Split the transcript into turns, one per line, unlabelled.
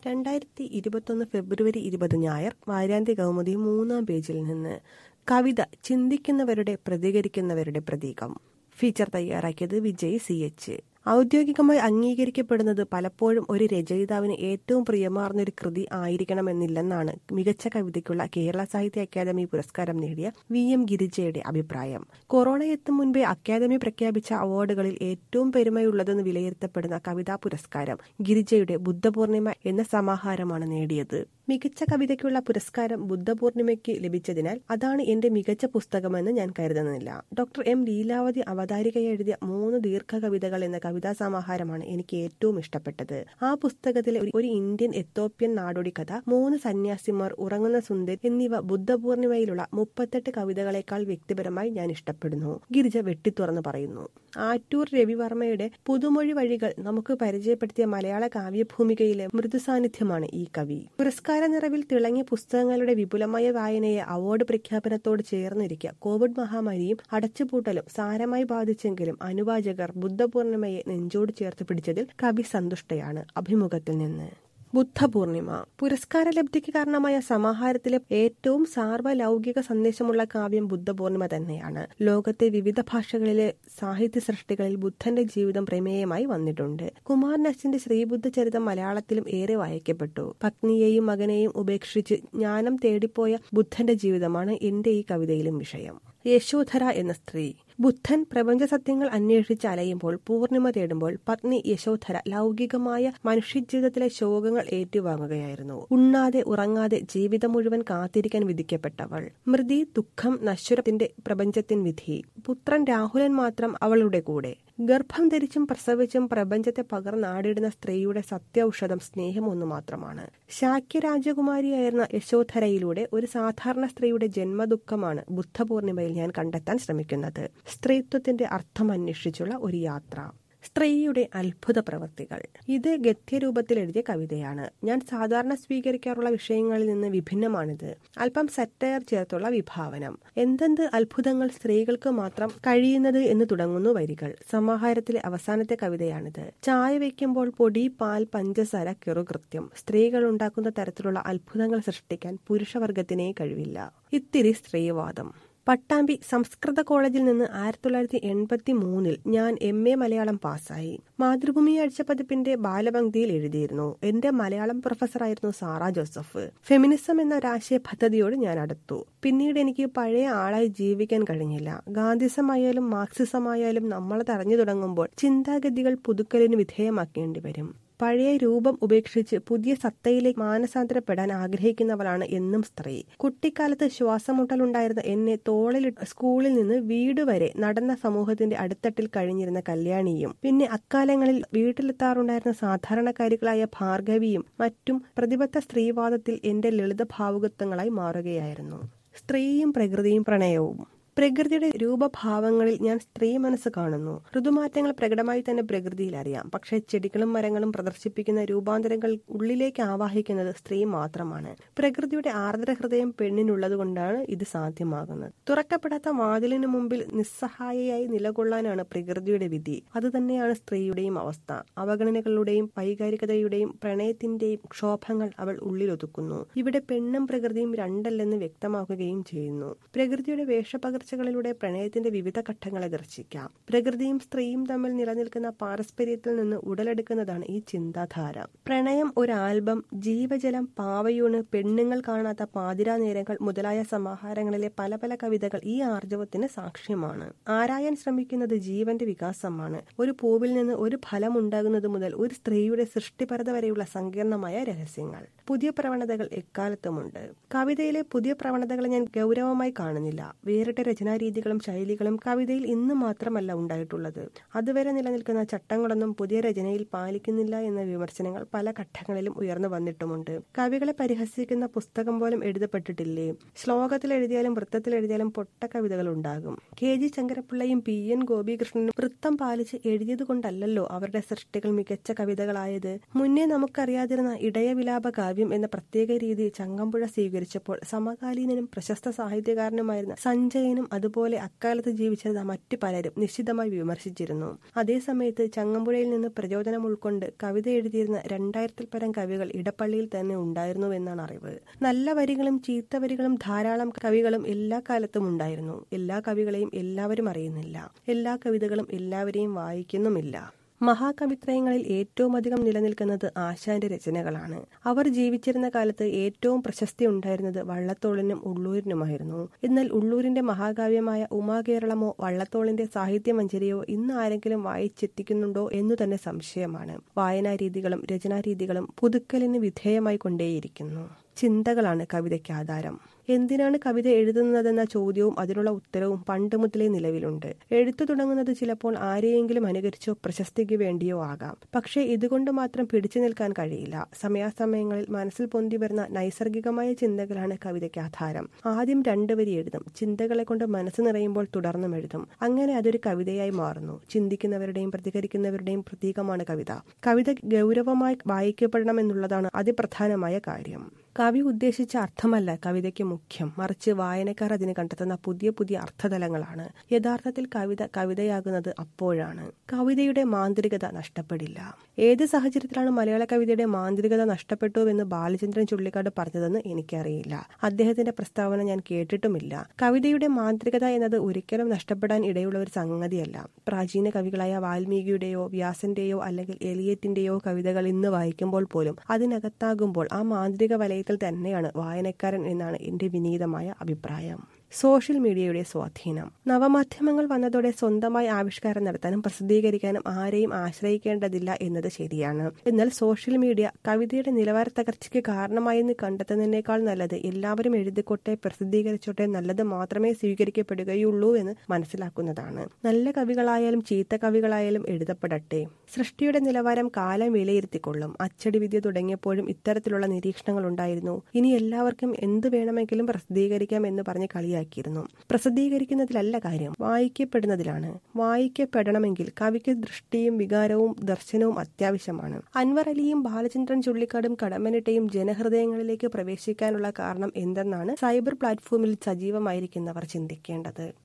രണ്ടായിരത്തി ഇരുപത്തൊന്ന് ഫെബ്രുവരി ഇരുപത് ഞായർ വാരാന്ത്യ കൗമുദി മൂന്നാം പേജിൽ നിന്ന് കവിത ചിന്തിക്കുന്നവരുടെ പ്രതികരിക്കുന്നവരുടെ പ്രതീകം ഫീച്ചർ തയ്യാറാക്കിയത് വിജയ് സി എച്ച് ഔദ്യോഗികമായി അംഗീകരിക്കപ്പെടുന്നത് പലപ്പോഴും ഒരു രചയിതാവിന് ഏറ്റവും പ്രിയമാർന്ന ഒരു കൃതി ആയിരിക്കണമെന്നില്ലെന്നാണ് മികച്ച കവിതയ്ക്കുള്ള കേരള സാഹിത്യ അക്കാദമി പുരസ്കാരം നേടിയ വി എം ഗിരിജയുടെ അഭിപ്രായം കൊറോണ എത്തും മുൻപേ അക്കാദമി പ്രഖ്യാപിച്ച അവാർഡുകളിൽ ഏറ്റവും പെരുമയുള്ളതെന്ന് വിലയിരുത്തപ്പെടുന്ന കവിതാ പുരസ്കാരം ഗിരിജയുടെ ബുദ്ധപൂർണിമ എന്ന സമാഹാരമാണ് നേടിയത് മികച്ച കവിതയ്ക്കുള്ള പുരസ്കാരം ബുദ്ധപൂർണിമയ്ക്ക് ലഭിച്ചതിനാൽ അതാണ് എന്റെ മികച്ച പുസ്തകമെന്ന് ഞാൻ കരുതുന്നില്ല ഡോക്ടർ എം ലീലാവതി അവതാരിക എഴുതിയ മൂന്ന് ദീർഘ കവിതകൾ എന്ന കവിതാ സമാഹാരമാണ് എനിക്ക് ഏറ്റവും ഇഷ്ടപ്പെട്ടത് ആ പുസ്തകത്തിലെ ഒരു ഇന്ത്യൻ എത്തോപ്യൻ നാടോടി കഥ മൂന്ന് സന്യാസിമാർ ഉറങ്ങുന്ന സുന്ദർ എന്നിവ ബുദ്ധപൂർണിമയിലുള്ള മുപ്പത്തെട്ട് കവിതകളെക്കാൾ വ്യക്തിപരമായി ഞാൻ ഇഷ്ടപ്പെടുന്നു ഗിരിജ വെട്ടിത്തുറന്ന് പറയുന്നു ആറ്റൂർ രവിവർമ്മയുടെ പുതുമൊഴി വഴികൾ നമുക്ക് പരിചയപ്പെടുത്തിയ മലയാള കാവ്യഭൂമികയിലെ മൃദുസാന്നിധ്യമാണ് ഈ കവി പുരസ്കാര നിറവിൽ തിളങ്ങിയ പുസ്തകങ്ങളുടെ വിപുലമായ വായനയെ അവാർഡ് പ്രഖ്യാപനത്തോട് ചേർന്നിരിക്കുക കോവിഡ് മഹാമാരിയും അടച്ചുപൂട്ടലും സാരമായി ബാധിച്ചെങ്കിലും അനുവാചകർ ബുദ്ധപൂർണിമയെ നെഞ്ചോട് ചേർത്ത് പിടിച്ചതിൽ കവി സന്തുഷ്ടയാണ് അഭിമുഖത്തിൽ നിന്ന് ബുദ്ധപൂർണിമ പുരസ്കാര ലബ്ധിക്ക് കാരണമായ സമാഹാരത്തിലെ ഏറ്റവും സാർവലൗകിക സന്ദേശമുള്ള കാവ്യം ബുദ്ധപൂർണിമ തന്നെയാണ് ലോകത്തെ വിവിധ ഭാഷകളിലെ സാഹിത്യ സൃഷ്ടികളിൽ ബുദ്ധന്റെ ജീവിതം പ്രമേയമായി വന്നിട്ടുണ്ട് കുമാർ നസിന്റെ ശ്രീബുദ്ധ ചരിതം മലയാളത്തിലും ഏറെ വായിക്കപ്പെട്ടു പത്നിയെയും മകനെയും ഉപേക്ഷിച്ച് ജ്ഞാനം തേടിപ്പോയ ബുദ്ധന്റെ ജീവിതമാണ് എന്റെ ഈ കവിതയിലും വിഷയം യശോധര എന്ന സ്ത്രീ ബുദ്ധൻ പ്രപഞ്ച സത്യങ്ങൾ അന്വേഷിച്ച് അലയുമ്പോൾ പൂർണിമ തേടുമ്പോൾ പത്നി യശോധര ലൗകികമായ മനുഷ്യജീവിതത്തിലെ ശോകങ്ങൾ ഏറ്റുവാങ്ങുകയായിരുന്നു ഉണ്ണാതെ ഉറങ്ങാതെ ജീവിതം മുഴുവൻ കാത്തിരിക്കാൻ വിധിക്കപ്പെട്ടവൾ മൃതി ദുഃഖം നശ്വരത്തിന്റെ പ്രപഞ്ചത്തിൻ വിധി പുത്രൻ രാഹുലൻ മാത്രം അവളുടെ കൂടെ ഗർഭം ധരിച്ചും പ്രസവിച്ചും പ്രപഞ്ചത്തെ പകർന്നാടിടുന്ന സ്ത്രീയുടെ സത്യൌഷധം സ്നേഹം ഒന്നു മാത്രമാണ് ശാക്യ രാജകുമാരിയായിരുന്ന യശോധരയിലൂടെ ഒരു സാധാരണ സ്ത്രീയുടെ ജന്മദുഃഖമാണ് ബുദ്ധപൂർണിമയിൽ ഞാൻ കണ്ടെത്താൻ ശ്രമിക്കുന്നത് സ്ത്രീത്വത്തിന്റെ അർത്ഥം അന്വേഷിച്ചുള്ള ഒരു യാത്ര സ്ത്രീയുടെ അത്ഭുത പ്രവൃത്തികൾ ഇത് ഗദ്യരൂപത്തിൽ എഴുതിയ കവിതയാണ് ഞാൻ സാധാരണ സ്വീകരിക്കാറുള്ള വിഷയങ്ങളിൽ നിന്ന് വിഭിന്നമാണിത് അല്പം സറ്റയർ ചേർത്തുള്ള വിഭാവനം എന്തെന്ത് അത്ഭുതങ്ങൾ സ്ത്രീകൾക്ക് മാത്രം കഴിയുന്നത് എന്ന് തുടങ്ങുന്നു വരികൾ സമാഹാരത്തിലെ അവസാനത്തെ കവിതയാണിത് ചായ വയ്ക്കുമ്പോൾ പൊടി പാൽ പഞ്ചസാര കെറുകൃത്യം സ്ത്രീകൾ ഉണ്ടാക്കുന്ന തരത്തിലുള്ള അത്ഭുതങ്ങൾ സൃഷ്ടിക്കാൻ പുരുഷവർഗത്തിനേ കഴിവില്ല ഇത്തിരി സ്ത്രീവാദം പട്ടാമ്പി സംസ്കൃത കോളേജിൽ നിന്ന് ആയിരത്തി തൊള്ളായിരത്തി എൺപത്തി മൂന്നിൽ ഞാൻ എം എ മലയാളം പാസ്സായി മാതൃഭൂമി ആഴ്ചപ്പതിപ്പിന്റെ ബാലപംക്തിയിൽ എഴുതിയിരുന്നു എന്റെ മലയാളം പ്രൊഫസറായിരുന്നു സാറ ജോസഫ് ഫെമിനിസം എന്ന ഒരാശയ പദ്ധതിയോട് ഞാൻ അടുത്തു പിന്നീട് എനിക്ക് പഴയ ആളായി ജീവിക്കാൻ കഴിഞ്ഞില്ല ഗാന്ധിസമായാലും മാർക്സിസമായാലും നമ്മൾ തറഞ്ഞു തുടങ്ങുമ്പോൾ ചിന്താഗതികൾ പുതുക്കലിന് വിധേയമാക്കേണ്ടി വരും പഴയ രൂപം ഉപേക്ഷിച്ച് പുതിയ സത്തയിലേക്ക് മാനസാന്തരപ്പെടാൻ ആഗ്രഹിക്കുന്നവളാണ് എന്നും സ്ത്രീ കുട്ടിക്കാലത്ത് ശ്വാസമുട്ടലുണ്ടായിരുന്ന എന്നെ തോളിൽ സ്കൂളിൽ നിന്ന് വീട് വരെ നടന്ന സമൂഹത്തിന്റെ അടിത്തട്ടിൽ കഴിഞ്ഞിരുന്ന കല്യാണിയും പിന്നെ അക്കാലങ്ങളിൽ വീട്ടിലെത്താറുണ്ടായിരുന്ന സാധാരണക്കാരികളായ ഭാർഗവിയും മറ്റും പ്രതിബദ്ധ സ്ത്രീവാദത്തിൽ എന്റെ ലളിത ഭാവുകത്വങ്ങളായി മാറുകയായിരുന്നു സ്ത്രീയും പ്രകൃതിയും പ്രണയവും പ്രകൃതിയുടെ രൂപഭാവങ്ങളിൽ ഞാൻ സ്ത്രീ മനസ്സ് കാണുന്നു ഋതുമാറ്റങ്ങൾ പ്രകടമായി തന്നെ പ്രകൃതിയിൽ അറിയാം പക്ഷേ ചെടികളും മരങ്ങളും പ്രദർശിപ്പിക്കുന്ന രൂപാന്തരങ്ങൾ ഉള്ളിലേക്ക് ആവാഹിക്കുന്നത് സ്ത്രീ മാത്രമാണ് പ്രകൃതിയുടെ ആർദ്ര ഹൃദയം പെണ്ണിനുള്ളതുകൊണ്ടാണ് ഇത് സാധ്യമാകുന്നത് തുറക്കപ്പെടാത്ത വാതിലിനു മുമ്പിൽ നിസ്സഹായയായി നിലകൊള്ളാനാണ് പ്രകൃതിയുടെ വിധി അതുതന്നെയാണ് സ്ത്രീയുടെയും അവസ്ഥ അവഗണനകളുടെയും വൈകാരികതയുടെയും പ്രണയത്തിന്റെയും ക്ഷോഭങ്ങൾ അവൾ ഉള്ളിലൊതുക്കുന്നു ഇവിടെ പെണ്ണും പ്രകൃതിയും രണ്ടല്ലെന്ന് വ്യക്തമാക്കുകയും ചെയ്യുന്നു പ്രകൃതിയുടെ വേഷപകർ ചർച്ചകളിലൂടെ പ്രണയത്തിന്റെ വിവിധ ഘട്ടങ്ങളെ ദർശിക്കാം പ്രകൃതിയും സ്ത്രീയും തമ്മിൽ നിലനിൽക്കുന്ന പാരസ്പര്യത്തിൽ നിന്ന് ഉടലെടുക്കുന്നതാണ് ഈ ചിന്താധാര പ്രണയം ഒരു ആൽബം ജീവജലം പാവയൂണ് പെണ്ണുങ്ങൾ കാണാത്ത പാതിരാ നേരങ്ങൾ മുതലായ സമാഹാരങ്ങളിലെ പല പല കവിതകൾ ഈ ആർജവത്തിന് സാക്ഷ്യമാണ് ആരായാൻ ശ്രമിക്കുന്നത് ജീവന്റെ വികാസമാണ് ഒരു പൂവിൽ നിന്ന് ഒരു ഫലം ഉണ്ടാകുന്നത് മുതൽ ഒരു സ്ത്രീയുടെ സൃഷ്ടിപരത വരെയുള്ള സങ്കീർണമായ രഹസ്യങ്ങൾ പുതിയ പ്രവണതകൾ എക്കാലത്തുമുണ്ട് കവിതയിലെ പുതിയ പ്രവണതകളെ ഞാൻ ഗൗരവമായി കാണുന്നില്ല വേറിട്ട രചനാരീതികളും ശൈലികളും കവിതയിൽ ഇന്ന് മാത്രമല്ല ഉണ്ടായിട്ടുള്ളത് അതുവരെ നിലനിൽക്കുന്ന ചട്ടങ്ങളൊന്നും പുതിയ രചനയിൽ പാലിക്കുന്നില്ല എന്ന വിമർശനങ്ങൾ പല ഘട്ടങ്ങളിലും ഉയർന്നു വന്നിട്ടുമുണ്ട് കവികളെ പരിഹസിക്കുന്ന പുസ്തകം പോലും എഴുതപ്പെട്ടിട്ടില്ലേ ശ്ലോകത്തിൽ എഴുതിയാലും വൃത്തത്തിൽ എഴുതിയാലും പൊട്ട കവിതകൾ ഉണ്ടാകും കെ ജി ശങ്കരപ്പിള്ളയും പി എൻ ഗോപികൃഷ്ണനും വൃത്തം പാലിച്ച് എഴുതിയത് കൊണ്ടല്ലല്ലോ അവരുടെ സൃഷ്ടികൾ മികച്ച കവിതകളായത് മുന്നേ നമുക്കറിയാതിരുന്ന ഇടയവിലാപ കാവ്യം എന്ന പ്രത്യേക രീതി ചങ്ങമ്പുഴ സ്വീകരിച്ചപ്പോൾ സമകാലീനനും പ്രശസ്ത സാഹിത്യകാരനുമായിരുന്ന സഞ്ജയനും അതുപോലെ അക്കാലത്ത് ജീവിച്ചിരുന്ന മറ്റു പലരും നിശ്ചിതമായി വിമർശിച്ചിരുന്നു അതേസമയത്ത് ചങ്ങമ്പുഴയിൽ നിന്ന് പ്രചോദനം ഉൾക്കൊണ്ട് കവിത എഴുതിയിരുന്ന രണ്ടായിരത്തിൽ പരം കവികൾ ഇടപ്പള്ളിയിൽ തന്നെ ഉണ്ടായിരുന്നുവെന്നാണ് അറിവ് നല്ല വരികളും ചീത്ത വരികളും ധാരാളം കവികളും എല്ലാ കാലത്തും ഉണ്ടായിരുന്നു എല്ലാ കവികളെയും എല്ലാവരും അറിയുന്നില്ല എല്ലാ കവിതകളും എല്ലാവരെയും വായിക്കുന്നുമില്ല മഹാകവിത്രയങ്ങളിൽ ഏറ്റവും അധികം നിലനിൽക്കുന്നത് ആശാന്റെ രചനകളാണ് അവർ ജീവിച്ചിരുന്ന കാലത്ത് ഏറ്റവും പ്രശസ്തി ഉണ്ടായിരുന്നത് വള്ളത്തോളിനും ഉള്ളൂരിനുമായിരുന്നു എന്നാൽ ഉള്ളൂരിന്റെ മഹാകാവ്യമായ ഉമാകേരളമോ വള്ളത്തോളിന്റെ സാഹിത്യമഞ്ജരിയോ ഇന്ന് ആരെങ്കിലും വായിച്ചെത്തിക്കുന്നുണ്ടോ എന്നു തന്നെ സംശയമാണ് വായനാരീതികളും രചനാരീതികളും പുതുക്കലിന് വിധേയമായി കൊണ്ടേയിരിക്കുന്നു ചിന്തകളാണ് കവിതയ്ക്ക് ആധാരം എന്തിനാണ് കവിത എഴുതുന്നതെന്ന ചോദ്യവും അതിനുള്ള ഉത്തരവും പണ്ട് മുതലേ നിലവിലുണ്ട് എഴുത്തു തുടങ്ങുന്നത് ചിലപ്പോൾ ആരെയെങ്കിലും അനുകരിച്ചോ പ്രശസ്തിക്ക് വേണ്ടിയോ ആകാം പക്ഷേ ഇതുകൊണ്ട് മാത്രം പിടിച്ചു നിൽക്കാൻ കഴിയില്ല സമയാസമയങ്ങളിൽ മനസ്സിൽ പൊന്തി വരുന്ന നൈസർഗികമായ ചിന്തകളാണ് കവിതയ്ക്ക് ആധാരം ആദ്യം രണ്ടു വരി എഴുതും ചിന്തകളെ കൊണ്ട് മനസ്സ് നിറയുമ്പോൾ തുടർന്നും എഴുതും അങ്ങനെ അതൊരു കവിതയായി മാറുന്നു ചിന്തിക്കുന്നവരുടെയും പ്രതികരിക്കുന്നവരുടെയും പ്രതീകമാണ് കവിത കവിത ഗൗരവമായി വായിക്കപ്പെടണമെന്നുള്ളതാണ് അതിപ്രധാനമായ കാര്യം കവി ഉദ്ദേശിച്ച അർത്ഥമല്ല കവിതയ്ക്ക് മുഖ്യം മറിച്ച് വായനക്കാർ അതിന് കണ്ടെത്തുന്ന പുതിയ പുതിയ അർത്ഥതലങ്ങളാണ് യഥാർത്ഥത്തിൽ കവിത കവിതയാകുന്നത് അപ്പോഴാണ് കവിതയുടെ മാന്ത്രികത നഷ്ടപ്പെടില്ല ഏത് സാഹചര്യത്തിലാണ് മലയാള കവിതയുടെ മാന്ത്രികത നഷ്ടപ്പെട്ടുവെന്ന് ബാലചന്ദ്രൻ ചുള്ളിക്കാട് പറഞ്ഞതെന്ന് എനിക്കറിയില്ല അദ്ദേഹത്തിന്റെ പ്രസ്താവന ഞാൻ കേട്ടിട്ടുമില്ല കവിതയുടെ മാന്ത്രികത എന്നത് ഒരിക്കലും നഷ്ടപ്പെടാൻ ഇടയുള്ള ഒരു സംഗതിയല്ല പ്രാചീന കവികളായ വാൽമീകിയുടെയോ വ്യാസന്റെയോ അല്ലെങ്കിൽ എലിയറ്റിന്റെയോ കവിതകൾ ഇന്ന് വായിക്കുമ്പോൾ പോലും അതിനകത്താകുമ്പോൾ ആ മാന്ത്രിക വലയത്തിൽ തന്നെയാണ് വായനക്കാരൻ എന്നാണ് എന്റെ വിനീതമായ അഭിപ്രായം സോഷ്യൽ മീഡിയയുടെ സ്വാധീനം നവമാധ്യമങ്ങൾ വന്നതോടെ സ്വന്തമായി ആവിഷ്കാരം നടത്താനും പ്രസിദ്ധീകരിക്കാനും ആരെയും ആശ്രയിക്കേണ്ടതില്ല എന്നത് ശരിയാണ് എന്നാൽ സോഷ്യൽ മീഡിയ കവിതയുടെ നിലവാര തകർച്ചയ്ക്ക് കാരണമായെന്ന് കണ്ടെത്തുന്നതിനേക്കാൾ നല്ലത് എല്ലാവരും എഴുതിക്കോട്ടെ പ്രസിദ്ധീകരിച്ചോട്ടെ നല്ലത് മാത്രമേ സ്വീകരിക്കപ്പെടുകയുള്ളൂ എന്ന് മനസ്സിലാക്കുന്നതാണ് നല്ല കവികളായാലും ചീത്ത കവികളായാലും എഴുതപ്പെടട്ടെ സൃഷ്ടിയുടെ നിലവാരം കാലം വിലയിരുത്തിക്കൊള്ളും അച്ചടി വിദ്യ തുടങ്ങിയപ്പോഴും ഇത്തരത്തിലുള്ള നിരീക്ഷണങ്ങൾ ഉണ്ടായിരുന്നു ഇനി എല്ലാവർക്കും എന്ത് വേണമെങ്കിലും പ്രസിദ്ധീകരിക്കാം എന്ന് പറഞ്ഞ് കളിയാക്കിയിരുന്നു പ്രസിദ്ധീകരിക്കുന്നതിലല്ല കാര്യം വായിക്കപ്പെടുന്നതിലാണ് വായിക്കപ്പെടണമെങ്കിൽ കവിക്ക് ദൃഷ്ടിയും വികാരവും ദർശനവും അത്യാവശ്യമാണ് അൻവർ അലിയും ബാലചന്ദ്രൻ ചുള്ളിക്കാടും കടമ്മനിട്ടയും ജനഹൃദയങ്ങളിലേക്ക് പ്രവേശിക്കാനുള്ള കാരണം എന്തെന്നാണ് സൈബർ പ്ലാറ്റ്ഫോമിൽ സജീവമായിരിക്കുന്നവർ ചിന്തിക്കേണ്ടത്